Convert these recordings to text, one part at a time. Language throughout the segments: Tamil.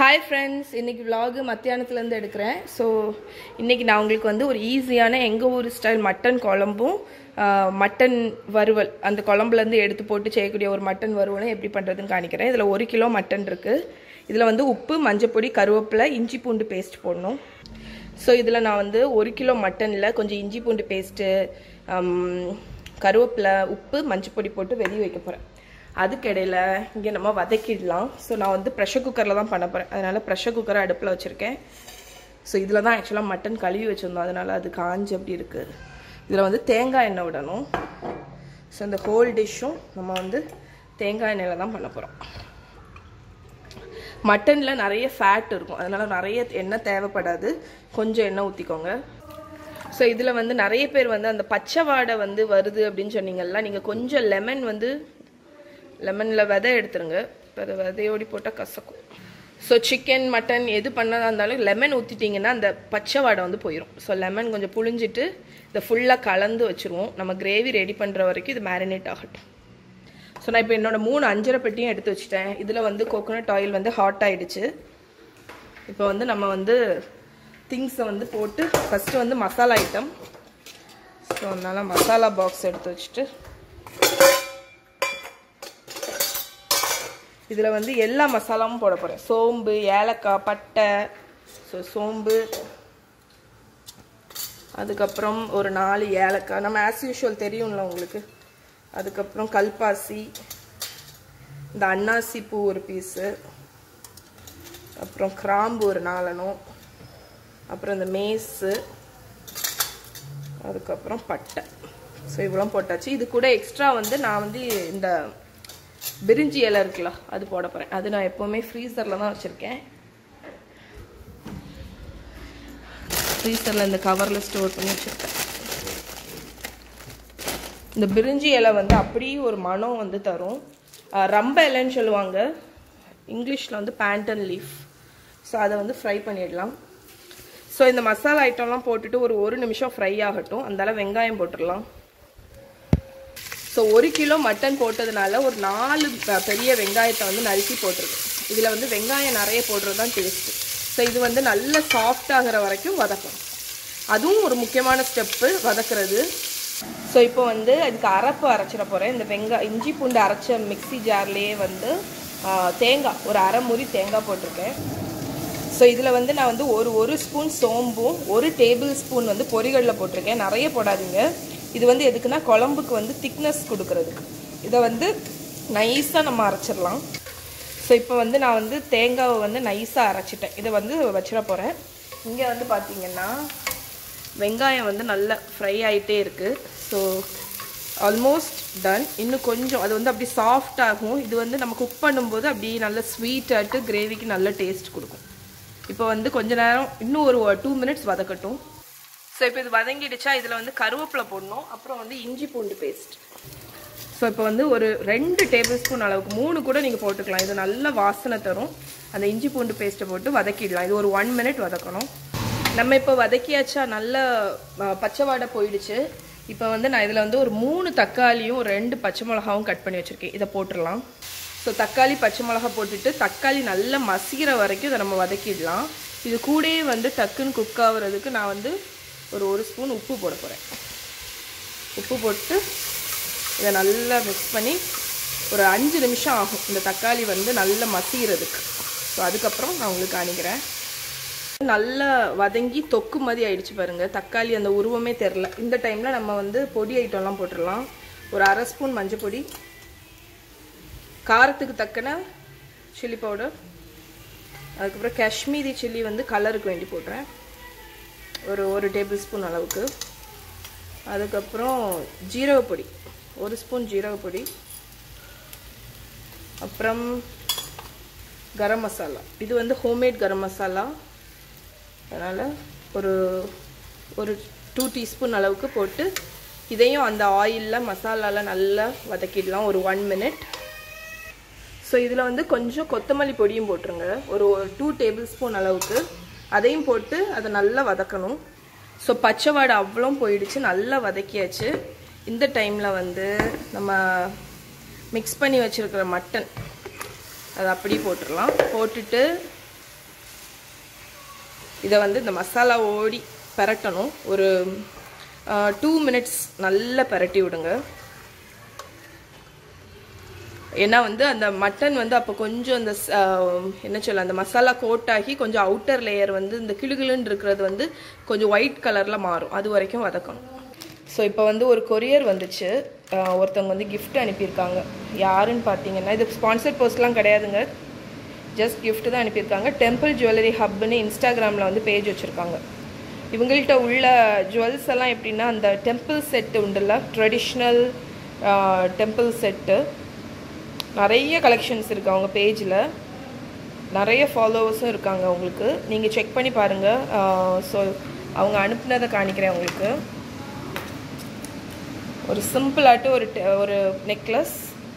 ஹாய் ஃப்ரெண்ட்ஸ் இன்னைக்கு vlog மத்தியானத்துலேருந்து எடுக்கிறேன் ஸோ இன்னைக்கு நான் உங்களுக்கு வந்து ஒரு ஈஸியான எங்கள் ஊர் ஸ்டைல் மட்டன் குழம்பும் ஆஹ், மட்டன் வறுவல் அந்த குழம்புலேருந்து எடுத்து போட்டு செய்யக்கூடிய ஒரு மட்டன் வறுவலும் எப்படி பண்ணுறதுன்னு காணிக்கிறேன் இதில் ஒரு கிலோ மட்டன் இருக்குது இதில் வந்து உப்பு மஞ்சப்பொடி கருவேப்பிலை இஞ்சி பூண்டு பேஸ்ட் போடணும் ஸோ இதில் நான் வந்து ஒரு கிலோ மட்டனில் கொஞ்சம் இஞ்சி பூண்டு பேஸ்ட்டு கருவேப்பிலை உப்பு மஞ்சப்பொடி போட்டு வெதி வைக்க போகிறேன் அதுக்கிடையில் இங்கே நம்ம வதக்கிடலாம் ஸோ நான் வந்து ப்ரெஷர் குக்கரில் தான் பண்ண போகிறேன் அதனால் ப்ரெஷர் குக்கரை அடுப்பில் வச்சுருக்கேன் ஸோ இதில் தான் ஆக்சுவலாக மட்டன் கழுவி வச்சுருந்தோம் அதனால் அது காஞ்சு அப்படி இருக்குது இதில் வந்து தேங்காய் எண்ணெய் விடணும் ஸோ இந்த ஹோல் டிஷ்ஷும் நம்ம வந்து தேங்காய் எண்ணெயில் தான் பண்ண போகிறோம் மட்டனில் நிறைய ஃபேட் இருக்கும் அதனால் நிறைய எண்ணெய் தேவைப்படாது கொஞ்சம் எண்ணெய் ஊற்றிக்கோங்க ஸோ இதில் வந்து நிறைய பேர் வந்து அந்த பச்சை வாடை வந்து வருது அப்படின்னு சொன்னீங்கல்ல நீங்கள் கொஞ்சம் லெமன் வந்து லெமனில் விதை எடுத்துருங்க இப்போ அதை விதையோடி போட்டால் கசக்கும் ஸோ சிக்கன் மட்டன் எது பண்ணதா இருந்தாலும் லெமன் ஊற்றிட்டிங்கன்னா அந்த பச்சை வாடை வந்து போயிடும் ஸோ லெமன் கொஞ்சம் புழிஞ்சிட்டு இதை ஃபுல்லாக கலந்து வச்சுருவோம் நம்ம கிரேவி ரெடி பண்ணுற வரைக்கும் இது மேரினேட் ஆகட்டும் ஸோ நான் இப்போ என்னோட மூணு அஞ்சரை பெட்டியும் எடுத்து வச்சுட்டேன் இதில் வந்து கோகோனட் ஆயில் வந்து ஹாட் ஆயிடுச்சு இப்போ வந்து நம்ம வந்து திங்ஸை வந்து போட்டு ஃபஸ்ட்டு வந்து மசாலா ஐட்டம் ஸோ அதனால் மசாலா பாக்ஸ் எடுத்து வச்சுட்டு இதில் வந்து எல்லா மசாலாவும் போட போகிறேன் சோம்பு ஏலக்காய் பட்டை ஸோ சோம்பு அதுக்கப்புறம் ஒரு நாலு ஏலக்காய் நம்ம ஆஸ் யூஷுவல் தெரியும்ல உங்களுக்கு அதுக்கப்புறம் கல்பாசி இந்த அன்னாசி பூ ஒரு பீஸு அப்புறம் கிராம்பு ஒரு நாலனும் அப்புறம் இந்த மேஸு அதுக்கப்புறம் பட்டை ஸோ இவ்வளோ போட்டாச்சு இது கூட எக்ஸ்ட்ரா வந்து நான் வந்து இந்த பிரிஞ்சி இலை இருக்குல்ல அது போட போகிறேன் அது நான் எப்போவுமே ஃப்ரீசரில் தான் வச்சுருக்கேன் ஃப்ரீசரில் இந்த கவரில் ஸ்டோர் பண்ணி வச்சுருக்கேன் இந்த பிரிஞ்சி இலை வந்து அப்படியே ஒரு மனம் வந்து தரும் அஹ் ரம்ப இலைன்னு சொல்லுவாங்க இங்கிலீஷில் வந்து பேண்டன் லீஃப் ஸோ அதை வந்து ஃப்ரை பண்ணிடலாம் ஸோ இந்த மசாலா ஐட்டம்லாம் போட்டுட்டு ஒரு ஒரு நிமிஷம் ஃப்ரை ஆகட்டும் அந்தால வெங்காயம் போட்டுடலாம் ஸோ ஒரு கிலோ மட்டன் போட்டதுனால ஒரு நாலு ப- பெரிய வெங்காயத்தை வந்து நறுக்கி போட்டிருக்கேன் இதில் வந்து வெங்காயம் நிறைய போடுறது தான் டேஸ்ட்டு ஸோ இது வந்து நல்ல சாஃப்ட் ஆகிற வரைக்கும் வதக்கணும் அதுவும் ஒரு முக்கியமான ஸ்டெப்பு வதக்குறது ஸோ இப்போ வந்து அதுக்கு அரைப்பு அரைச்சிட போகிறேன் இந்த வெங்காய இஞ்சி பூண்டு அரைச்ச மிக்ஸி ஜார்லேயே வந்து ஆ, தேங்காய் ஒரு அரை முறி தேங்காய் போட்டிருக்கேன் ஸோ இதில் வந்து நான் வந்து ஒரு ஒரு ஸ்பூன் சோம்பும் ஒரு டேபிள் ஸ்பூன் வந்து பொரிகளில் போட்டிருக்கேன் நிறைய போடாதீங்க இது வந்து எதுக்குன்னா குழம்புக்கு வந்து திக்னஸ் கொடுக்கறதுக்கு இதை வந்து நைஸாக நம்ம அரைச்சிடலாம் ஸோ இப்போ வந்து நான் வந்து தேங்காவை வந்து நைஸாக அரைச்சிட்டேன் இதை வந்து வச்சிட போகிறேன் இங்கே வந்து பார்த்தீங்கன்னா வெங்காயம் வந்து நல்லா ஃப்ரை ஆகிட்டே இருக்குது ஸோ ஆல்மோஸ்ட் டன் இன்னும் கொஞ்சம் அது வந்து அப்படி சாஃப்ட் ஆகும் இது வந்து நம்ம குக் பண்ணும்போது அப்படி நல்ல ஸ்வீட் ஆட்டு கிரேவிக்கு நல்ல டேஸ்ட் கொடுக்கும் இப்போ வந்து கொஞ்ச நேரம் இன்னும் ஒரு டூ மினிட்ஸ் வதக்கட்டும் ஸோ இப்போ இது வதங்கிடுச்சா இதில் வந்து கருவேப்பிலை போடணும் அப்புறம் வந்து இஞ்சி பூண்டு பேஸ்ட் ஸோ இப்போ வந்து ஒரு ரெண்டு டேபிள் ஸ்பூன் அளவுக்கு மூணு கூட நீங்கள் போட்டுக்கலாம் இது நல்ல வாசனை தரும் அந்த இஞ்சி பூண்டு பேஸ்ட்டை போட்டு வதக்கிடலாம் இது ஒரு ஒன் மினிட் வதக்கணும் நம்ம இப்போ வதக்கியாச்சா நல்ல அஹ், பச்சை வாடை போயிடுச்சு இப்போ வந்து நான் இதில் வந்து ஒரு மூணு தக்காளியும் ஒரு ரெண்டு பச்சை மிளகாவும் கட் பண்ணி வச்சுருக்கேன் இதை போட்டுடலாம் ஸோ தக்காளி பச்சை மிளகா போட்டுட்டு தக்காளி நல்லா மசிகிற வரைக்கும் இதை நம்ம வதக்கிடலாம் இது கூடயே வந்து டக்குன்னு குக் ஆகுறதுக்கு நான் வந்து ஒரு ஒரு ஸ்பூன் உப்பு போட போகிறேன் உப்பு போட்டு இதை நல்லா மிக்ஸ் பண்ணி ஒரு அஞ்சு நிமிஷம் ஆகும் இந்த தக்காளி வந்து நல்லா மசிகிறதுக்கு ஸோ அதுக்கப்புறம் நான் உங்களுக்கு காணிக்கிறேன் நல்லா வதங்கி தொக்கு மாதிரி ஆயிடுச்சு பாருங்க தக்காளி அந்த உருவமே தெரில இந்த டைமில் நம்ம வந்து பொடி ஐட்டம்லாம் போட்டுடலாம் ஒரு அரை ஸ்பூன் மஞ்சள் பொடி காரத்துக்கு தக்கன சில்லி பவுடர் அதுக்கப்புறம் காஷ்மீரி சில்லி வந்து கலருக்கு வேண்டி போடுறேன் ஒரு ஒரு டேபிள் ஸ்பூன் அளவுக்கு அதுக்கப்புறம் ஜீரக பொடி ஒரு ஸ்பூன் ஜீரக பொடி அப்புறம் கரம் மசாலா இது வந்து ஹோம்மேட் கரம் மசாலா அதனால் ஒரு ஒரு டூ டீஸ்பூன் அளவுக்கு போட்டு இதையும் அந்த ஆயிலில் மசாலாவில் நல்லா வதக்கிடலாம் ஒரு ஒன் மினிட் ஸோ இதில் வந்து கொஞ்சம் கொத்தமல்லி பொடியும் போட்டுருங்க ஒரு டூ டேபிள் ஸ்பூன் அளவுக்கு அதையும் போட்டு அதை நல்லா வதக்கணும் ஸோ பச்சை வாடை அவ்வளோ போயிடுச்சு நல்லா வதக்கியாச்சு இந்த டைமில் வந்து நம்ம மிக்ஸ் பண்ணி வச்சுருக்கிற மட்டன் அதை அப்படியே போட்டுடலாம் போட்டுட்டு இதை வந்து இந்த மசாலா ஓடி பெரட்டணும் ஒரு டூ மினிட்ஸ் நல்லா பெரட்டி விடுங்க ஏன்னா வந்து அந்த மட்டன் வந்து அப்போ கொஞ்சம் அந்த ஸ்- ஆஹ் என்ன சொல்ல அந்த மசாலா கோட் ஆகி கொஞ்சம் அவுட்டர் லேயர் வந்து இந்த கிளுகிளுன்னு இருக்கிறது வந்து கொஞ்சம் ஒயிட் கலரில் மாறும் அது வரைக்கும் வதக்கணும் ஸோ இப்போ வந்து ஒரு கொரியர் வந்துச்சு ஆஹ் ஒருத்தவங்க வந்து gift அனுப்பியிருக்காங்க யாருன்னு பார்த்தீங்கன்னா இது ஸ்பான்சர் போஸ்ட்லாம் கிடையாதுங்க ஜஸ்ட் gift தான் அனுப்பியிருக்காங்க டெம்பிள் ஜுவல்லரி ஹப்னு இன்ஸ்டாகிராமில் வந்து பேஜ் வச்சுருக்காங்க இவங்கள்ட்ட உள்ள ஜுவல்ஸ் எல்லாம் எப்படின்னா அந்த டெம்பிள் செட்டு உண்டுல்ல ட்ரெடிஷ்னல் டெம்பிள் செட்டு நிறைய கலெக்ஷன்ஸ் இருக்குது அவங்க பேஜில் நிறைய ஃபாலோவர்ஸும் இருக்காங்க உங்களுக்கு நீங்கள் செக் பண்ணி பாருங்கள் ஸோ அவங்க அனுப்புனதை காணிக்கிறேன் உங்களுக்கு ஒரு சிம்பிளாட்டு ஒரு te- ஒரு நெக்லஸ்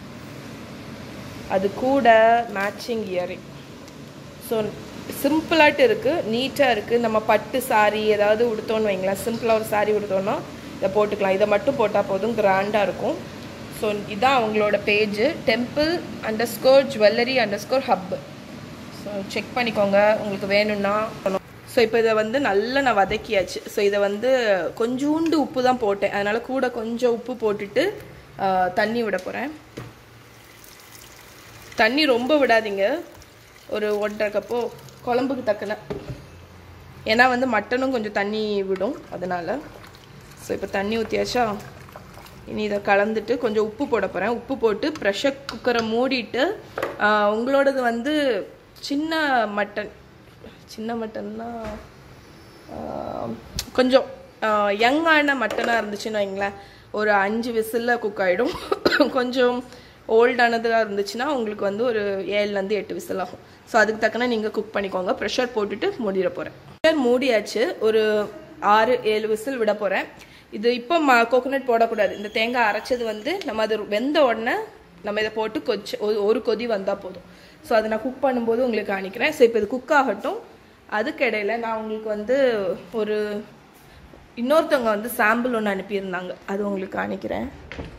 அது கூட மேட்சிங் இயரிங் ஸோ சிம்பிளாட்டு இருக்குது நீட்டாக இருக்குது நம்ம பட்டு சாரி ஏதாவது உடுத்தோன்னு வைங்களேன் சிம்பிளாக ஒரு சாரி உடுத்தோன்னா இதை போட்டுக்கலாம் இதை மட்டும் போட்டால் போதும் கிராண்டாக இருக்கும் ஸோ இதான் அவங்களோட page temple underscore jewellery underscore hub so check பண்ணிக்கோங்க உங்களுக்கு வேணும்னா ஸோ இப்போ இதை வந்து நல்லா நான் வதக்கியாச்சு ஸோ இதை வந்து கொஞ்சூண்டு உப்பு தான் போட்டேன் அதனால் கூட கொஞ்சம் உப்பு போட்டுட்டு ஆ, தண்ணி விட போகிறேன் தண்ணி ரொம்ப விடாதீங்க ஒரு ஒன்றரை கப்போ குழம்புக்கு தக்கன ஏன்னா வந்து மட்டனும் கொஞ்சம் தண்ணி விடும் அதனால் ஸோ இப்போ தண்ணி ஊற்றியாச்சா இனி இதை கலந்துட்டு கொஞ்சம் உப்பு போட போகிறேன் உப்பு போட்டு ப்ரெஷர் குக்கரை மூடிட்டு ஆஹ், உங்களோடது வந்து சின்ன மட்டன் சின்ன மட்டன்னா ஆஹ், கொஞ்சம் யங்கான மட்டனாக இருந்துச்சுன்னு வைங்களேன் ஒரு அஞ்சு விசிலில் குக் ஆகிடும் கொஞ்சம் ஓல்டானதாக இருந்துச்சுன்னா உங்களுக்கு வந்து ஒரு ஏழுலேருந்து எட்டு விசில் ஆகும் ஸோ அதுக்கு தக்கன நீங்கள் குக் பண்ணிக்கோங்க ப்ரெஷர் போட்டுட்டு மூடிட போகிறேன் ப்ரெஷர் மூடியாச்சு ஒரு ஆறு ஏழு விசில் விட போகிறேன் இது இப்போ மா கோகோனட் போடக்கூடாது இந்த தேங்காய் அரைச்சது வந்து நம்ம அது வெந்த உடனே நம்ம இதை போட்டு கொச்சு ஒரு- ஒரு கொதி வந்தால் போதும் ஸோ அதை நான் குக் பண்ணும்போது உங்களுக்கு காணிக்கிறேன் ஸோ இப்போ இது குக் ஆகட்டும் அதுக்கு இடையில நான் உங்களுக்கு வந்து ஒரு இன்னொருத்தவங்க வந்து சாம்பிள் ஒன்று அனுப்பியிருந்தாங்க அது உங்களுக்கு காணிக்கிறேன்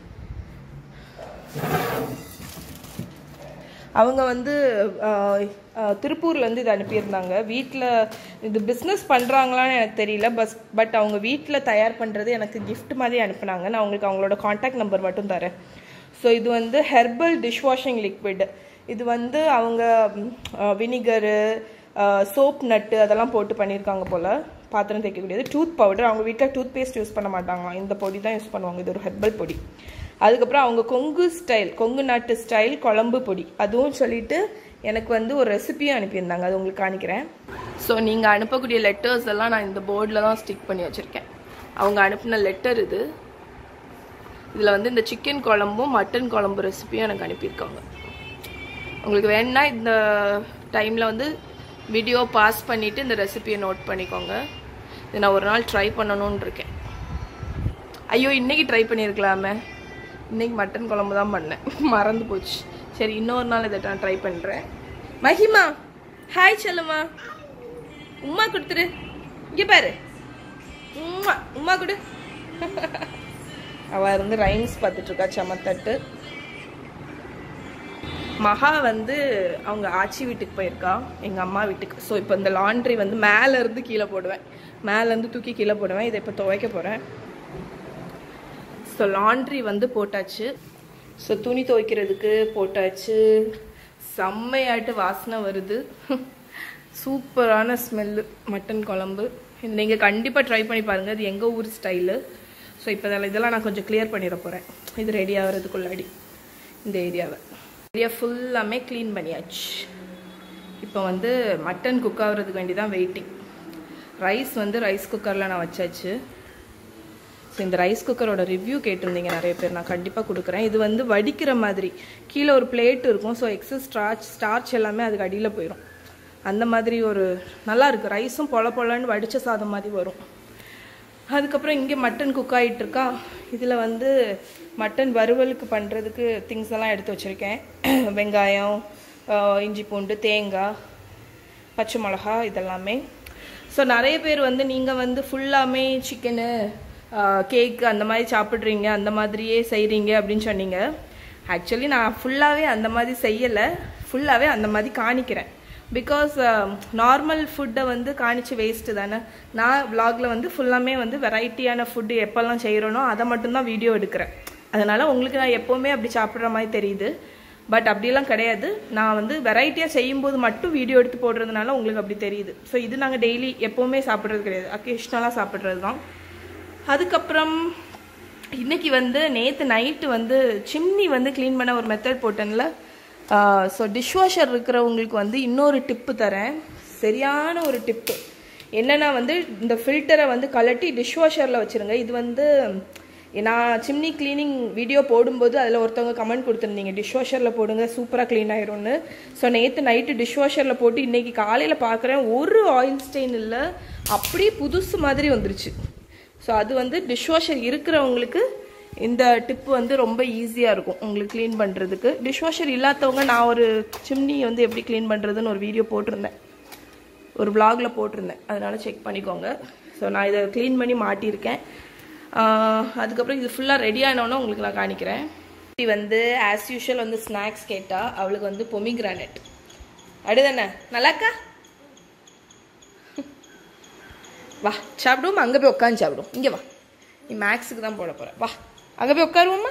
அவங்க வந்து ஆஹ், ஆஹ், திருப்பூர்லேருந்து இது அனுப்பியிருந்தாங்க வீட்டில் இது பிஸ்னஸ் பண்ணுறாங்களான்னு எனக்கு தெரியல பஸ் பட் அவங்க வீட்டில் தயார் பண்ணுறது எனக்கு gift மாதிரி அனுப்புனாங்க நான் உங்களுக்கு அவங்களோட காண்டாக்ட் நம்பர் மட்டும் தரேன் ஸோ இது வந்து ஹெர்பல் டிஷ்வாஷிங் லிக்விட் இது வந்து அவங்க வினிகரு சோப் நட்டு அதெல்லாம் போட்டு பண்ணியிருக்காங்க போல் பாத்திரம் தேய்க்கக்கூடியது டூத் பவுடர் அவங்க வீட்டில் டூத் பேஸ்ட் யூஸ் பண்ண மாட்டாங்களாம் இந்த பொடி தான் யூஸ் பண்ணுவாங்க இது ஒரு ஹெர்பல் பொடி அதுக்கப்புறம் அவங்க கொங்கு ஸ்டைல் கொங்கு நாட்டு ஸ்டைல் குழம்பு பொடி அதுவும் சொல்லிட்டு எனக்கு வந்து ஒரு ரெசிபியும் அனுப்பியிருந்தாங்க அது உங்களுக்கு காணிக்கிறேன் ஸோ நீங்கள் அனுப்பக்கூடிய லெட்டர்ஸ் எல்லாம் நான் இந்த போர்டில் தான் ஸ்டிக் பண்ணி வச்சுருக்கேன் அவங்க அனுப்பின லெட்டர் இது இதில் வந்து இந்த சிக்கன் குழம்பும் மட்டன் குழம்பு ரெசிபியும் எனக்கு அனுப்பியிருக்காங்க உங்களுக்கு வேணும்னா இந்த டைமில் வந்து வீடியோ பாஸ் பண்ணிவிட்டு இந்த ரெசிபியை நோட் பண்ணிக்கோங்க இது நான் ஒரு நாள் ட்ரை பண்ணணும்னு இருக்கேன் ஐயோ இன்னைக்கு ட்ரை பண்ணியிருக்கலாமே இன்னைக்கு மட்டன் குழம்பு தான் பண்ணேன் மறந்து போச்சு சரி இன்னொரு நாள் இதை நான் ட்ரை பண்ணுறேன் மஹிமா ஹாய் சொல்லுமா உமா கொடுத்துரு இங்கே பாரு உம்மா உமா கொடு அவ இருந்து ரைம்ஸ் பார்த்துட்டு இருக்கா சமத்தட்டு மகா வந்து அவங்க ஆச்சி வீட்டுக்கு போயிருக்கா எங்கள் அம்மா வீட்டுக்கு ஸோ இப்போ இந்த லாண்ட்ரி வந்து மேலே இருந்து கீழே போடுவேன் மேலே இருந்து தூக்கி கீழே போடுவேன் இதை இப்போ துவைக்க போகிறேன் ஸோ லாண்ட்ரி வந்து போட்டாச்சு ஸோ துணி துவைக்கிறதுக்கு போட்டாச்சு செம்மையாட்டு வாசனை வருது சூப்பரான ஸ்மெல்லு மட்டன் குழம்பு நீங்கள் கண்டிப்பாக ட்ரை பண்ணி பாருங்கள் இது எங்கள் ஊர் ஸ்டைலு ஸோ இப்போ இதெல்லாம் இதெல்லாம் நான் கொஞ்சம் கிளியர் பண்ணிட போகிறேன் இது ரெடி ஆகிறதுக்குள்ளாடி இந்த ஏரியாவை ஏரியா ஃபுல்லாமே க்ளீன் பண்ணியாச்சு இப்போ வந்து மட்டன் குக் ஆகுறதுக்கு வேண்டி தான் வெயிட்டிங் ரைஸ் வந்து ரைஸ் குக்கரில் நான் வச்சாச்சு ஸோ இந்த ரைஸ் குக்கரோட ரிவ்யூ கேட்டிருந்தீங்க நிறைய பேர் நான் கண்டிப்பாக கொடுக்குறேன் இது வந்து வடிக்கிற மாதிரி கீழே ஒரு பிளேட் இருக்கும் ஸோ எக்ஸஸ் ஸ்டார்ச் ஸ்டார்ச் எல்லாமே அதுக்கு அடியில் போயிடும் அந்த மாதிரி ஒரு நல்லா இருக்கு ரைஸும் பொல பொலன்னு வடித்த சாதம் மாதிரி வரும் அதுக்கப்புறம் இங்கே மட்டன் குக் ஆகிட்டு இருக்கா இதில் வந்து மட்டன் வறுவலுக்கு பண்ணுறதுக்கு திங்ஸ் எல்லாம் எடுத்து வச்சுருக்கேன் வெங்காயம் ஆஹ் இஞ்சி பூண்டு தேங்காய் பச்சை மிளகா இதெல்லாமே ஸோ நிறைய பேர் வந்து நீங்கள் வந்து ஃபுல்லாமே சிக்கனு கேக்கு அந்த மாதிரி சாப்பிட்றீங்க அந்த மாதிரியே செய்கிறீங்க அப்படின்னு சொன்னீங்க ஆக்சுவலி நான் ஃபுல்லாகவே அந்த மாதிரி செய்யலை ஃபுல்லாகவே அந்த மாதிரி காணிக்கிறேன் பிகாஸ் நார்மல் ஃபுட்டை வந்து காணிச்சு வேஸ்ட்டு தானே நான் vlogல வந்து ஃபுல்லாமே வந்து வெரைட்டியான ஃபுட்டு எப்போல்லாம் செய்கிறேனோ அதை மட்டும்தான் வீடியோ எடுக்கிறேன் அதனால உங்களுக்கு நான் எப்போவுமே அப்படி சாப்பிட்ற மாதிரி தெரியுது பட் அப்படிலாம் கிடையாது நான் வந்து வெரைட்டியாக செய்யும்போது மட்டும் வீடியோ எடுத்து போடுறதுனால உங்களுக்கு அப்படி தெரியுது ஸோ இது நாங்கள் டெய்லி எப்போவுமே சாப்பிட்றது கிடையாது அக்கேஷ்னலாக சாப்பிட்றது தான் அதுக்கப்புறம் இன்னைக்கு வந்து நேற்று நைட்டு வந்து சிம்னி வந்து க்ளீன் பண்ண ஒரு மெத்தட் போட்டேன்ல ஸோ டிஷ்வாஷர் இருக்கிறவங்களுக்கு வந்து இன்னொரு டிப்பு தரேன் சரியான ஒரு டிப்பு என்னன்னா வந்து இந்த ஃபில்டரை வந்து கலட்டி டிஷ்வாஷரில் வச்சுருங்க இது வந்து நான் சிம்னி க்ளீனிங் வீடியோ போடும்போது அதில் ஒருத்தவங்க கமெண்ட் கொடுத்துருந்தீங்க டிஷ்வாஷரில் போடுங்க சூப்பராக க்ளீன் ஆயிரும்னு ஸோ நேற்று நைட்டு டிஷ்வாஷரில் போட்டு இன்னைக்கு காலையில் பார்க்குறேன் ஒரு ஆயில் ஸ்டெயின் இல்லை அப்படியே புதுசு மாதிரி வந்துருச்சு ஸோ அது வந்து டிஷ்வாஷர் இருக்கிறவங்களுக்கு இந்த டிப் வந்து ரொம்ப ஈஸியாக இருக்கும் உங்களுக்கு க்ளீன் பண்ணுறதுக்கு டிஷ்வாஷர் இல்லாதவங்க நான் ஒரு சிம்னி வந்து எப்படி க்ளீன் பண்ணுறதுன்னு ஒரு வீடியோ போட்டிருந்தேன் ஒரு vlogல போட்டிருந்தேன் அதனால செக் பண்ணிக்கோங்க ஸோ நான் இதை க்ளீன் பண்ணி மாட்டியிருக்கேன் ஆஹ் அதுக்கப்புறம் இது ஃபுல்லாக ரெடி ஆனோன்னே உங்களுக்கு நான் காணிக்கிறேன் இது வந்து ஆஸ் யூஷுவல் வந்து ஸ்நாக்ஸ் கேட்டா அவளுக்கு வந்து பொமிகிரானட் அடுதானே நல்லாக்கா வா சாப்பிடுவோம் அங்கே போய் உட்காந்து சாப்பிடுவோம் இங்கே வா நீ மேக்ஸுக்கு தான் போட போகிற வா அங்கே போய் உட்காருவோம்மா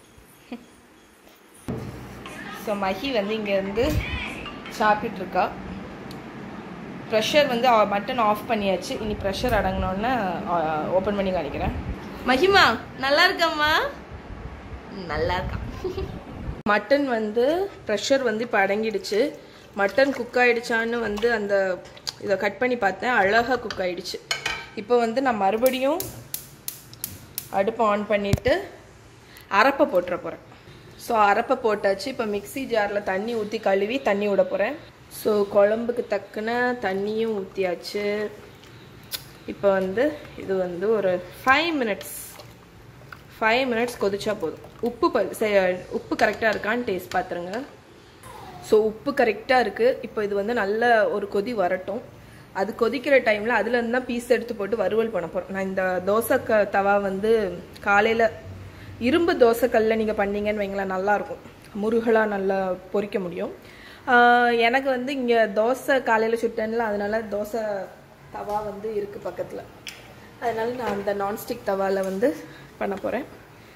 ஸோ மஹி வந்து இங்கே வந்து சாப்பிட்டுட்டு இருக்கா ப்ரெஷர் வந்து பட்டன் ஆஃப் பண்ணியாச்சு இனி ப்ரெஷர் அடங்கினோடனே ஓப்பன் பண்ணி காணிக்கிறேன் மஹிமா நல்லா இருக்கம்மா நல்லா இருக்கா மட்டன் வந்து ப்ரெஷர் வந்து இப்போ அடங்கிடுச்சு மட்டன் குக் ஆயிடுச்சான்னு வந்து அந்த இதை கட் பண்ணி பார்த்தேன் அழகாக குக் ஆயிடுச்சு இப்போ வந்து நான் மறுபடியும் அடுப்பை ஆன் பண்ணிவிட்டு அரப்பை போட்டுற போகிறேன் ஸோ அரப்பை போட்டாச்சு இப்போ மிக்ஸி ஜாரில் தண்ணி ஊற்றி கழுவி தண்ணி விட போகிறேன் ஸோ குழம்புக்கு தக்கன தண்ணியும் ஊற்றியாச்சு இப்போ வந்து இது வந்து ஒரு ஃபைவ் மினிட்ஸ் ஃபைவ் மினிட்ஸ் கொதிச்சா போதும் உப்பு ப சே- உப்பு கரெக்டாக இருக்கான்னு டேஸ்ட் பார்த்துருங்க ஸோ உப்பு கரெக்டாக இருக்குது இப்போ இது வந்து நல்ல ஒரு கொதி வரட்டும் அது கொதிக்கிற டைமில் அதுலேருந்து தான் பீஸ் எடுத்து போட்டு வறுவல் பண்ண போகிறோம் நான் இந்த தோசை க தவா வந்து காலையில் இரும்பு தோசைக்கல்ல நீங்கள் பண்ணீங்கன்னு வைங்களேன் நல்லாயிருக்கும் முருகலாக நல்லா பொரிக்க முடியும் ஆஹ் எனக்கு வந்து இங்கே தோசை காலையில் சுட்டேன்ல அதனால தோசை தவா வந்து இருக்குது பக்கத்தில் அதனால நான் அந்த நான்ஸ்டிக் தவாவில் வந்து பண்ண போகிறேன்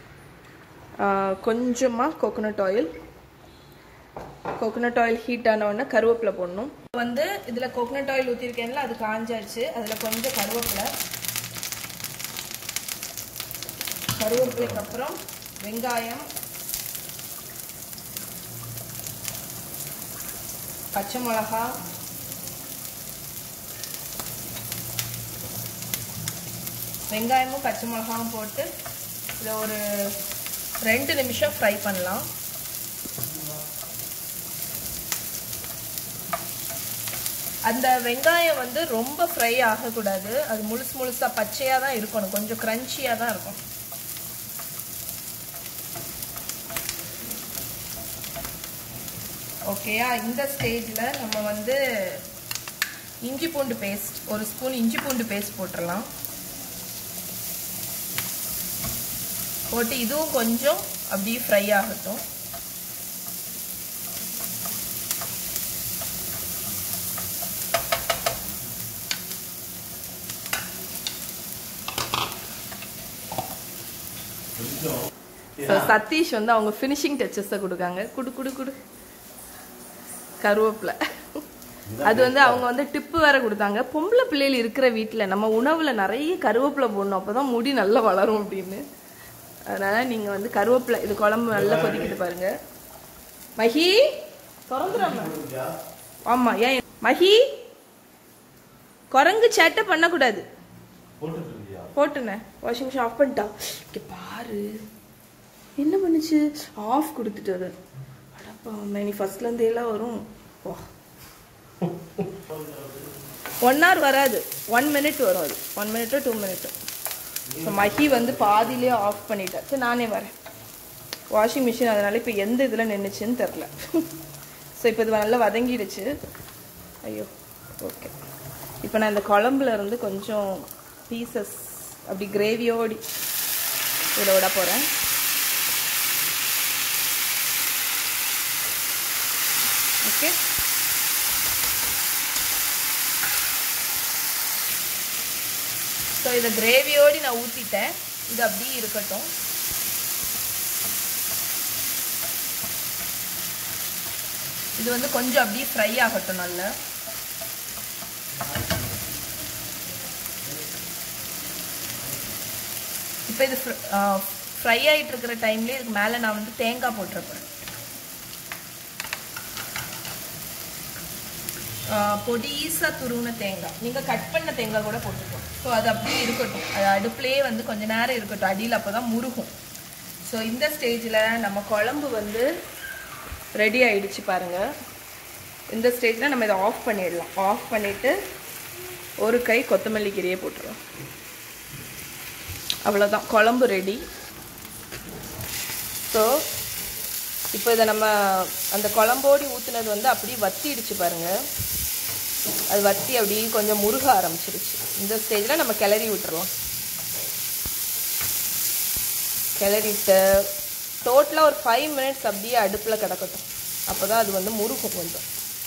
கொஞ்சமாக coconut oil coconut oil heat ஆன உடனே கருவேப்பிலை போடணும் வந்து இதில் கோகோனட் ஆயில் ஊற்றிருக்கேன்ல அது காஞ்சாச்சு அதில் கொஞ்சம் கருவேப்பிலை கருவேப்பிலைக்கு அப்புறம் வெங்காயம் பச்சை மிளகா வெங்காயமும் பச்சை மிளகாவும் போட்டு இதை ஒரு ரெண்டு நிமிஷம் ஃப்ரை பண்ணலாம் அந்த வெங்காயம் வந்து ரொம்ப ஃப்ரை ஆகக்கூடாது அது முழுசு முழுசா பச்சையா தான் இருக்கணும் கொஞ்சம் கிரன்ச்சியாக தான் இருக்கும் ஓகேயா இந்த ஸ்டேஜில் நம்ம வந்து இஞ்சி பூண்டு பேஸ்ட் ஒரு ஸ்பூன் இஞ்சி பூண்டு பேஸ்ட் போட்டுடலாம் போட்டு இதுவும் கொஞ்சம் அப்படியே ஃப்ரை ஆகட்டும் ஸோ சதீஷ் வந்து அவங்க ஃபினிஷிங் டச்சஸை கொடுக்காங்க குடு குடு குடு கருவேப்பிலை அது வந்து அவங்க வந்து டிப்பு வேற கொடுத்தாங்க பொம்பளை பிள்ளைகள் இருக்கிற வீட்டில் நம்ம உணவில் நிறைய கருவேப்பிலை போடணும் அப்போ தான் முடி நல்லா வளரும் அப்படின்னு அதனால நீங்கள் வந்து கருவேப்பிலை இது குழம்பு நல்லா கொதிக்கிட்டு பாருங்க மஹி திறந்துடாம ஆமா ஏன் மஹி குரங்கு சேட்டை பண்ணக்கூடாது போட்டுனேன் வாஷிங் மிஷின் ஆஃப் பண்ணிட்டா இங்கே பாரு என்ன பண்ணுச்சு ஆஃப் கொடுத்துட்டு அது அடப்பா நீ ஃபர்ஸ்ட்லேருந்து எல்லாம் வரும் வா ஒன் ஹவர் வராது ஒன் மினிட் வரும் அது ஒன் மினிட்டோ டூ மினிட்டோ ஸோ மஹி வந்து பாதியிலே ஆஃப் பண்ணிட்டா சரி நானே வரேன் வாஷிங் மிஷின் அதனால இப்போ எந்த இதில் நின்றுச்சுன்னு தெரில ஸோ இப்போ இது நல்லா வதங்கிடுச்சு ஐயோ ஓகே இப்போ நான் இந்த குழம்புல இருந்து கொஞ்சம் பீசஸ் அப்படி கிரேவியோடி இதில் விட போகிறேன் ஓகே ஸோ இதை கிரேவியோடு நான் ஊற்றிட்டேன் இது அப்படியே இருக்கட்டும் இது வந்து கொஞ்சம் அப்படியே ஃப்ரை ஆகட்டும் நல்லா இப்போ இது ஃப்ரை ஆகிட்டு இருக்கிற டைம்லேயே இதுக்கு மேலே நான் வந்து தேங்காய் போட்டிருப்பேன் பொடிசாக துருவின தேங்காய் நீங்கள் கட் பண்ண தேங்காய் கூட போட்டுக்கலாம் ஸோ அது அப்படியே இருக்கட்டும் அது அடுப்புலேயே வந்து கொஞ்ச நேரம் இருக்கட்டும் அடியில் அப்போ தான் முருகும் ஸோ இந்த ஸ்டேஜில் நம்ம குழம்பு வந்து ரெடி ஆயிடுச்சு பாருங்கள் இந்த ஸ்டேஜில் நம்ம இதை ஆஃப் பண்ணிடலாம் ஆஃப் பண்ணிவிட்டு ஒரு கை கொத்தமல்லி கீரையை போட்டுருவோம் அவ்வளோதான் குழம்பு ரெடி ஸோ இப்போ இதை நம்ம அந்த குழம்போடி ஊற்றுனது வந்து அப்படியே வத்திடுச்சு பாருங்கள் அது வத்தி அப்படியே கொஞ்சம் முருக ஆரம்பிச்சிருச்சு இந்த ஸ்டேஜில் நம்ம கிளறி விட்டுறலாம் கிளறிட்டு டோட்டலாக ஒரு ஃபைவ் மினிட்ஸ் அப்படியே அடுப்பில் கிடக்கட்டும் அப்போ தான் அது வந்து முருகும் கொஞ்சம்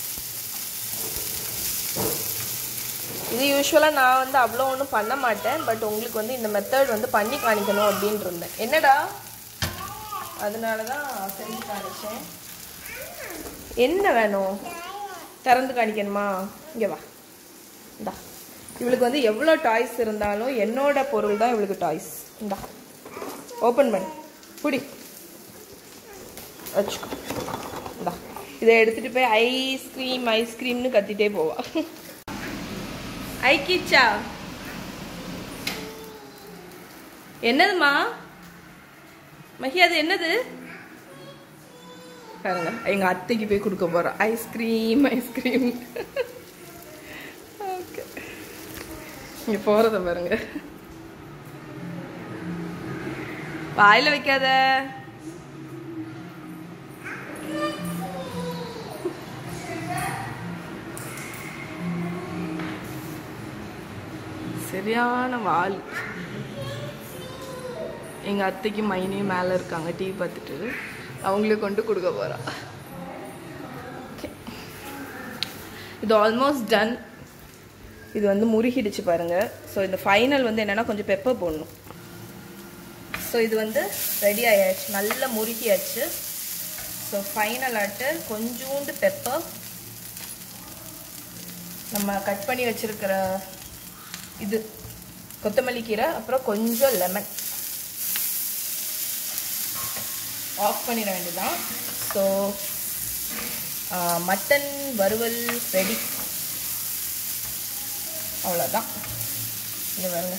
இது யூஸ்வலாக நான் வந்து அவ்வளோ ஒன்றும் பண்ண மாட்டேன் பட் உங்களுக்கு வந்து இந்த மெத்தட் வந்து பண்ணி காணிக்கணும் அப்படின்ட்டு இருந்தேன் என்னடா அதனால தான் செஞ்சு காணிச்சேன் என்ன வேணும் திறந்து காணிக்கணுமா இங்கே வா இந்தா இவளுக்கு வந்து எவ்வளோ டாய்ஸ் இருந்தாலும் என்னோட பொருள் தான் இவளுக்கு டாய்ஸ் இந்தா ஓப்பன் பண்ணு புடி வச்சுக்கோ இந்தா இதை எடுத்துகிட்டு போய் ஐஸ்கிரீம் ஐஸ்கிரீம்னு கத்திட்டே போவா ஐக்கிச்சா என்னதுமா மஹி அது என்னது பாருங்க எங்க அத்தைக்கு போய் கொடுக்க போறோம் ஐஸ்கிரீம் ஐஸ்கிரீம் ஓகே இங்க போறத பாருங்க வாயில வைக்காத சரியான வால் எங்க அத்தைக்கு மைனியும் மேல இருக்காங்க டிவி பார்த்துட்டு அவங்களே கொண்டு கொடுக்க போறா Okay. இது ஆல்மோஸ்ட் டன் இது வந்து முருகிடுச்சு பாருங்க ஸோ இந்த ஃபைனல் வந்து என்னன்னா கொஞ்சம் பெப்பர் போடணும் ஸோ இது வந்து ரெடி ஆயாச்சு நல்லா முருகியாச்சு ஸோ ஃபைனல் ஆட்டு கொஞ்சூண்டு பெப்பர் நம்ம கட் பண்ணி வச்சிருக்கிற இது கொத்தமல்லி கீரை அப்புறம் கொஞ்சம் லெமன் ஆஃப் பண்ணிட வேண்டியதான் ஸோ மட்டன் வறுவல் ரெடி அவ்வளோதான் இங்கே பாருங்க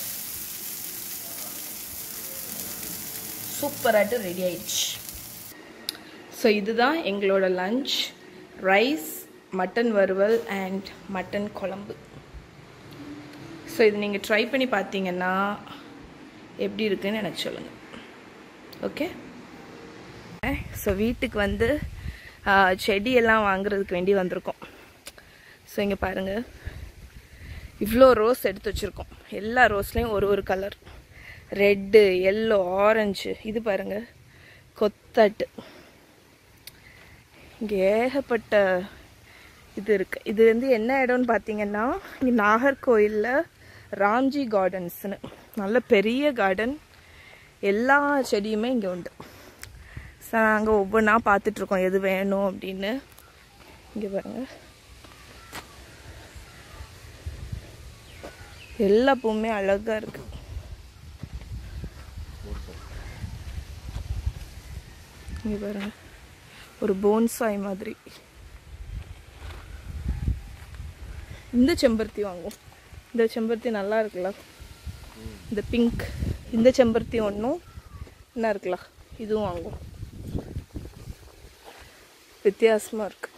சூப்பராட்டு ரெடி ஆயிடுச்சு ஸோ இதுதான் எங்களோட லஞ்ச் ரைஸ் மட்டன் வறுவல் அண்ட் மட்டன் குழம்பு ஸோ இது நீங்கள் ட்ரை பண்ணி பார்த்தீங்கன்னா எப்படி இருக்குன்னு எனக்கு சொல்லுங்கள் ஓகே ஸோ வீட்டுக்கு வந்து ஆஹ், செடியெல்லாம் வாங்குறதுக்கு வேண்டி வந்திருக்கோம் ஸோ இங்கே பாருங்கள் இவ்வளோ ரோஸ் எடுத்து வச்சுருக்கோம் எல்லா ரோஸ்லேயும் ஒரு ஒரு கலர் ரெட்டு எல்லோ ஆரஞ்சு இது பாருங்க கொத்தட்டு இங்கே ஏகப்பட்ட இது இருக்கு இது வந்து என்ன இடம்னு பார்த்தீங்கன்னா இங்கே நாகர்கோயிலில் ராம்ஜி கார்டன்ஸ்னு நல்ல பெரிய கார்டன் எல்லா செடியுமே இங்கே உண்டு ஸோ நாங்கள் ஒவ்வொன்றா பார்த்துட்ருக்கோம் எது வேணும் அப்படின்னு இங்கே பாருங்க எல்லா பூவுமே அழகாக இருக்கு இங்கே பாருங்க ஒரு போன்சாய் மாதிரி இந்த செம்பருத்தி வாங்குவோம் இந்த செம்பருத்தி நல்லா இருக்குல்ல இந்த பிங்க் இந்த செம்பருத்தி ஒன்றும் என்ன இருக்குல்ல இதுவும் வாங்குவோம் வித்தியாசமாக இருக்கு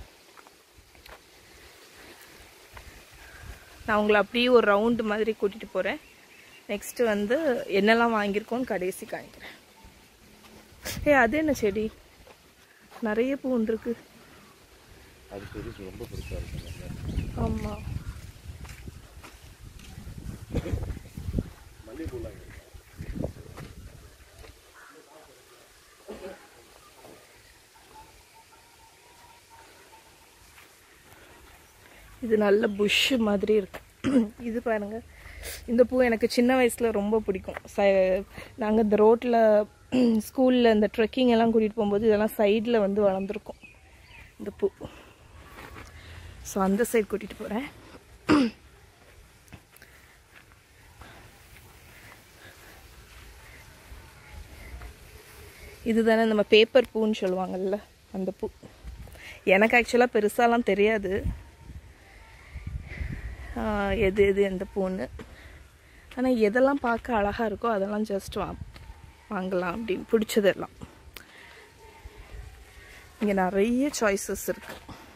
நான் உங்களை அப்படியே ஒரு ரவுண்டு மாதிரி கூட்டிகிட்டு போகிறேன் நெக்ஸ்ட்டு வந்து என்னெல்லாம் வாங்கியிருக்கோன்னு கடைசி காணிக்கிறேன் ஏ அது என்ன செடி நிறைய பூ வந்துருக்கு அது பெருசு ரொம்ப பெருசாக இருக்குங்க ஆமாம் மல்லிகைப்பூலாம் இருக்கு. இது நல்ல புஷ் மாதிரி இருக்கு இது பாருங்க இந்த பூ எனக்கு சின்ன வயசில் ரொம்ப பிடிக்கும் ச நாங்கள் இந்த ரோட்டில் ஸ்கூலில் இந்த ட்ரெக்கிங் எல்லாம் கூட்டிகிட்டு போகும்போது இதெல்லாம் சைடில் வந்து வளர்ந்துருக்கும் இந்த பூ ஸோ அந்த சைடு கூட்டிகிட்டு போகிறேன் இதுதானே நம்ம பேப்பர் பூன்னு சொல்லுவாங்கல்ல அந்த பூ எனக்கு ஆக்சுவலாக பெருசாலாம் தெரியாது ஆஹ் எது எது எந்த பூன்னு ஆனால் எதெல்லாம் பார்க்க அழகாக இருக்கோ அதெல்லாம் ஜஸ்ட் வா வாங்கலாம் அப்படின்னு பிடிச்சதெல்லாம் இங்கே நிறைய சாய்ஸஸ் இருக்கு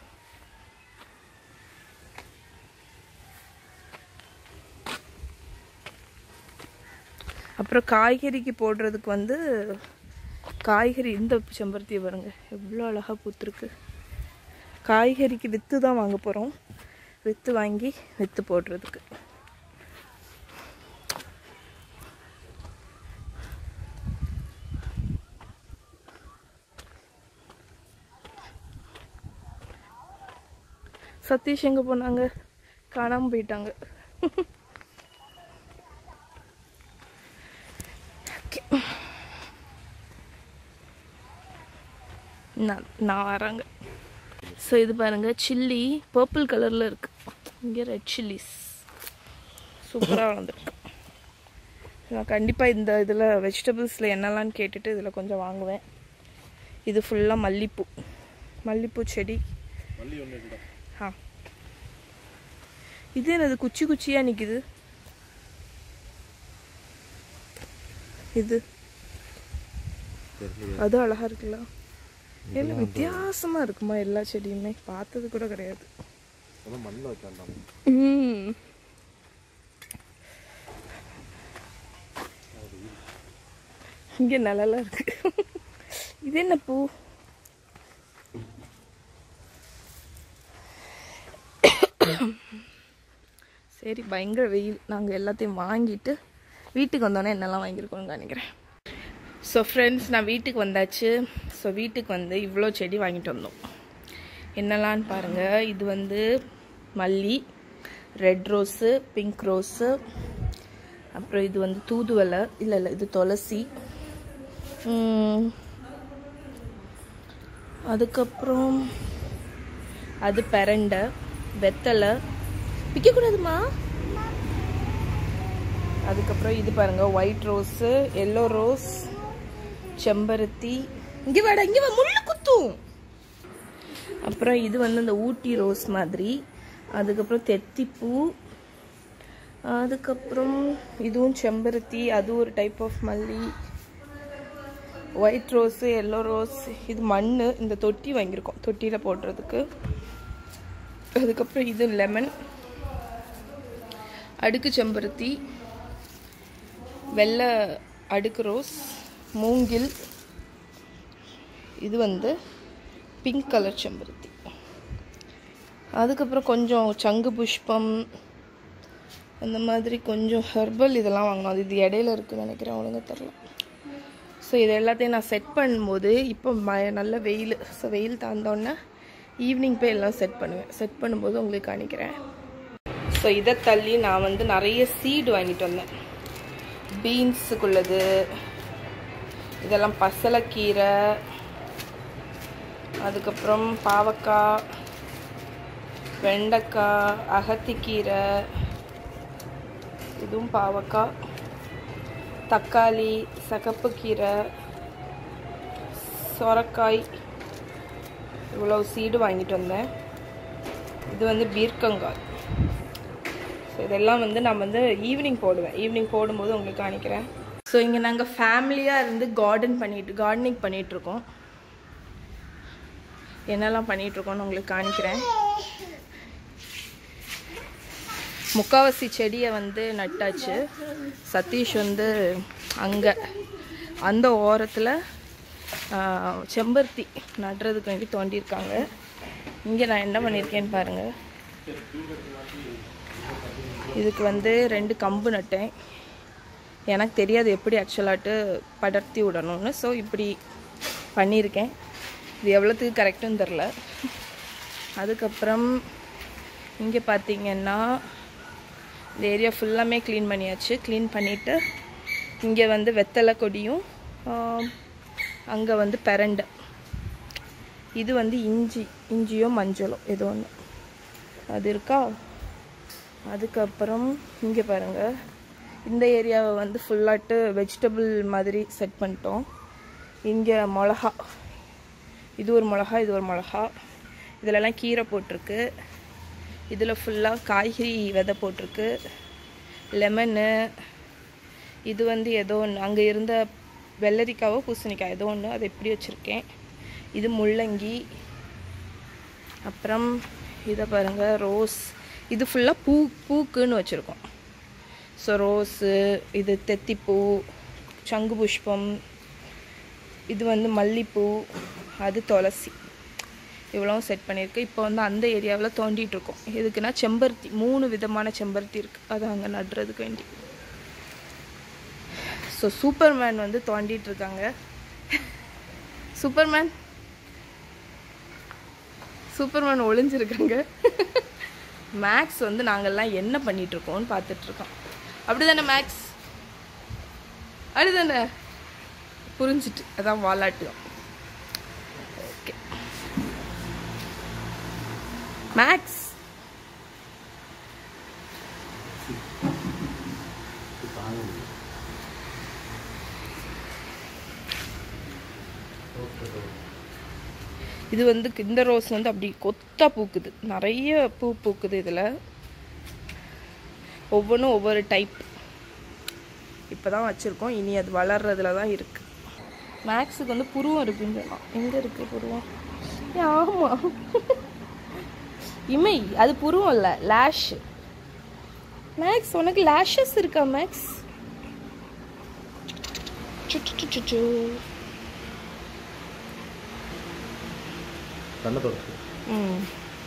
அப்புறம் காய்கறிக்கு போடுறதுக்கு வந்து காய்கறி இந்த செம்பருத்தி பாருங்க எவ்வளோ அழகாக பூத்துருக்கு காய்கறிக்கு வித்து தான் வாங்க போகிறோம் வித்து வாங்கி வித்து போடுறதுக்கு சதீஷ் எங்கே போனாங்க காணாமல் போயிட்டாங்க Okay. நான் நான் வரேங்க ஸோ இது பாருங்க சில்லி பர்பிள் கலரில் இருக்கு இங்கே ரெட் சில்லிஸ் சூப்பராக வளர்ந்துருக்கு நான் கண்டிப்பாக இந்த இதில் வெஜிடபிள்ஸில் என்னெல்லாம் கேட்டுட்டு இதில் கொஞ்சம் வாங்குவேன் இது ஃபுல்லாக மல்லிப்பூ மல்லிப்பூ செடி மல்லி ஒன்று இருக்குடா ஆ இது என்னது குச்சி குச்சியாக நிற்குது இது தெரியல அது அழகா இருக்குல்ல என்ன வித்தியாசமா இருக்குமா எல்லா செடியுமே பார்த்தது கூட கிடையாது அதான் மண்ணில் வச்சாண்டாம் ம். இங்க நிழலா இருக்கு இது என்ன பூ சரி பயங்கர வெயில் நாங்கள் எல்லாத்தையும் வாங்கிட்டு வீட்டுக்கு வந்தோடனே என்னெல்லாம் வாங்கியிருக்கோம்னு காணிக்கிறேன் ஸோ ஃப்ரெண்ட்ஸ் நான் வீட்டுக்கு வந்தாச்சு ஸோ வீட்டுக்கு வந்து இவ்வளோ செடி வாங்கிட்டு வந்தோம் என்னெல்லாம்னு பாருங்கள் இது வந்து மல்லி ரெட் ரோஸு பிங்க் ரோஸு அப்புறம் இது வந்து தூதுவளை இல்லை இல்லை இது துளசி உம், அதுக்கப்புறம் அது பெரண்டை வெத்தலை பிக்கக்கூடாதுமா அதுக்கப்புறம் இது பாருங்க ஒயிட் ரோஸு எல்லோ ரோஸ் செம்பருத்தி இங்க வாடா இங்க வா முள்ளு குத்தும் அப்புறம் இது வந்து இந்த ஊட்டி ரோஸ் மாதிரி அதுக்கப்புறம் தெத்திப்பூ அதுக்கப்புறம் இதுவும் செம்பருத்தி அது ஒரு டைப் ஆஃப் மல்லி ஒயிட் ரோஸு எல்லோ ரோஸ் இது மண் இந்த தொட்டி வாங்கியிருக்கோம் தொட்டியில் போடுறதுக்கு அதுக்கப்புறம் இது லெமன் அடுக்கு செம்பருத்தி வெள்ளை அடுக்கு ரோஸ் மூங்கில் இது வந்து பிங்க் கலர் செம்பருத்தி அதுக்கப்புறம் கொஞ்சம் சங்கு புஷ்பம் அந்த மாதிரி கொஞ்சம் ஹெர்பல் இதெல்லாம் வாங்கணும் அது இது இடையில இருக்குன்னு நினைக்கிறேன் ஒழுங்கா தெரில ஸோ இது எல்லாத்தையும் நான் செட் பண்ணும்போது இப்போ ம நல்ல வெயில் ஸோ வெயில் தாழ்ந்தோடனே ஈவினிங் போய் எல்லாம் செட் பண்ணுவேன் செட் பண்ணும்போது உங்களுக்கு காணிக்கிறேன் ஸோ இதை தள்ளி நான் வந்து நிறைய சீடு வாங்கிட்டு வந்தேன் பீன்ஸுக்குள்ளது இதெல்லாம் பசலைக்கீரை அதுக்கப்புறம் பாவக்காய் வெண்டைக்காய் அகத்திக்கீரை இதுவும் பாவக்காய் தக்காளி சகப்புக்கீரை சொரக்காய் இவ்வளோ சீடு வாங்கிட்டு வந்தேன் இது வந்து பீர்க்கங்காய் ஸோ இதெல்லாம் வந்து நான் வந்து ஈவினிங் போடுவேன் ஈவினிங் போடும்போது உங்களுக்கு காணிக்கிறேன் ஸோ இங்கே நாங்கள் ஃபேமிலியாக இருந்து கார்டன் பண்ணிட்டு கார்டனிங் பண்ணிகிட்ருக்கோம் என்னெல்லாம் பண்ணிகிட்ருக்கோம்னு உங்களுக்கு காணிக்கிறேன் முக்காவாசி செடியை வந்து நட்டாச்சு சதீஷ் வந்து அங்கே அந்த ஓரத்தில் செம்பருத்தி நடுறதுக்கு வேண்டி தோண்டியிருக்காங்க இங்கே நான் என்ன பண்ணியிருக்கேன்னு பாருங்கள் இதுக்கு வந்து ரெண்டு கம்பு நட்டேன் எனக்கு தெரியாது எப்படி ஆக்சுவலாட்டு படர்த்தி விடணும்னு ஸோ இப்படி பண்ணியிருக்கேன் இது எவ்வளோத்துக்கு கரெக்டுன்னு தெரில அதுக்கப்புறம் இங்கே பார்த்தீங்கன்னா இந்த ஏரியா ஃபுல்லாமே க்ளீன் பண்ணியாச்சு க்ளீன் பண்ணிவிட்டு இங்கே வந்து வெத்தலை கொடியும் அங்கே வந்து பெரண்டை இது வந்து இஞ்சி இஞ்சியோ மஞ்சளோ ஏதோ ஒன்று அது இருக்கா அதுக்கப்புறம் இங்கே பாருங்கள் இந்த ஏரியாவை வந்து ஃபுல்லாட்டு வெஜிடபிள் மாதிரி செட் பண்ணிட்டோம் இங்கே மிளகா இது ஒரு மிளகா இது ஒரு மிளகா இதிலலாம் கீரை போட்டிருக்கு இதில் ஃபுல்லாக காய்கறி விதை போட்டிருக்கு லெமனு இது வந்து ஏதோ ஒன்று அங்கே இருந்த வெள்ளரிக்காவோ பூசணிக்காய் ஏதோ ஒன்று அதை எப்படி வச்சுருக்கேன் இது முள்ளங்கி அப்புறம் இதை பாருங்கள் ரோஸ் இது ஃபுல்லாக பூ பூக்குன்னு வச்சுருக்கோம் ஸோ ரோஸு இது தெத்திப்பூ சங்கு புஷ்பம் இது வந்து மல்லிப்பூ அது துளசி இவ்வளவும் செட் பண்ணியிருக்கு இப்போ வந்து அந்த ஏரியாவில் தோண்டிட்டு இருக்கோம் எதுக்குன்னா செம்பருத்தி மூணு விதமான செம்பருத்தி இருக்குது அது அங்கே நடுறதுக்கு வேண்டி ஸோ சூப்பர்மேன் வந்து தோண்டிட்டு இருக்காங்க சூப்பர்மேன் சூப்பர்மேன் ஒளிஞ்சிருக்காங்க மேக்ஸ் வந்து நாங்கள்லாம் என்ன பண்ணிட்டு இருக்கோம்னு பார்த்துட்டு இருக்கோம் அப்படிதானே மேக்ஸ் அப்படிதானே புரிஞ்சிட்டு அதான் வாலாட்டுவோம் ஓகே மேக்ஸ் இது வந்து இந்த ரோஸ் வந்து அப்படி கொத்தா பூக்குது நிறைய பூ பூக்குது இதில் ஒவ்வொன்றும் ஒவ்வொரு டைப் இப்போ தான் வச்சுருக்கோம் இனி அது வளர்றதுல தான் இருக்குது மேக்ஸுக்கு வந்து புருவம் இருக்குன்னு சொல்லலாம் எங்கே இருக்குது புருவம் ஏ ஆமாம் இமை அது புருவம் இல்லை லேஷ் மேக்ஸ் உனக்கு லேஷஸ் இருக்கா மேக்ஸ் சுச்சு கண்ணை தொடச்சு ம்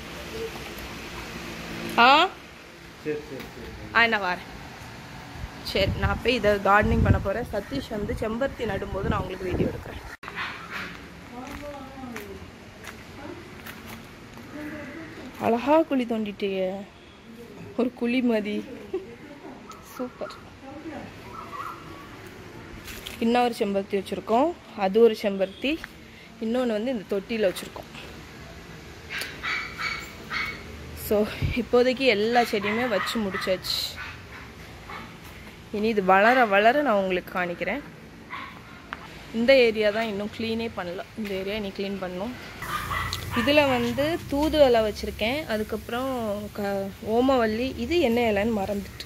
ஆ சரி சரி சரி ஆ நான் வரேன் சரி நான் போய் இதை கார்டனிங் பண்ண போகிறேன் சதீஷ் வந்து செம்பருத்தி நடும்போது நான் உங்களுக்கு வீடியோ எடுக்கிறேன் அழகா குழி தோண்டிட்டியே ஒரு குழி மதி சூப்பர் இன்னொரு செம்பருத்தி வச்சுருக்கோம் அது ஒரு செம்பருத்தி இன்னொன்று வந்து இந்த தொட்டியில் வச்சுருக்கோம் ஸோ இப்போதைக்கு எல்லா செடியுமே வச்சு முடிச்சாச்சு இனி இது வளர வளர நான் உங்களுக்கு காணிக்கிறேன் இந்த ஏரியா தான் இன்னும் க்ளீனே பண்ணல இந்த ஏரியா இனி க்ளீன் பண்ணணும் இதில் வந்து தூது இலை வச்சுருக்கேன் அதுக்கப்புறம் க ஓமவல்லி இது என்ன இலைன்னு மறந்துட்டு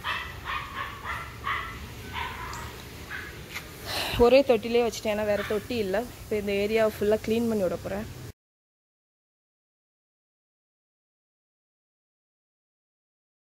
ஒரே தொட்டிலே வச்சுட்டேன் ஏன்னா வேறு தொட்டி இல்லை இப்போ இந்த ஏரியாவை ஃபுல்லாக க்ளீன் பண்ணி விட போகிறேன்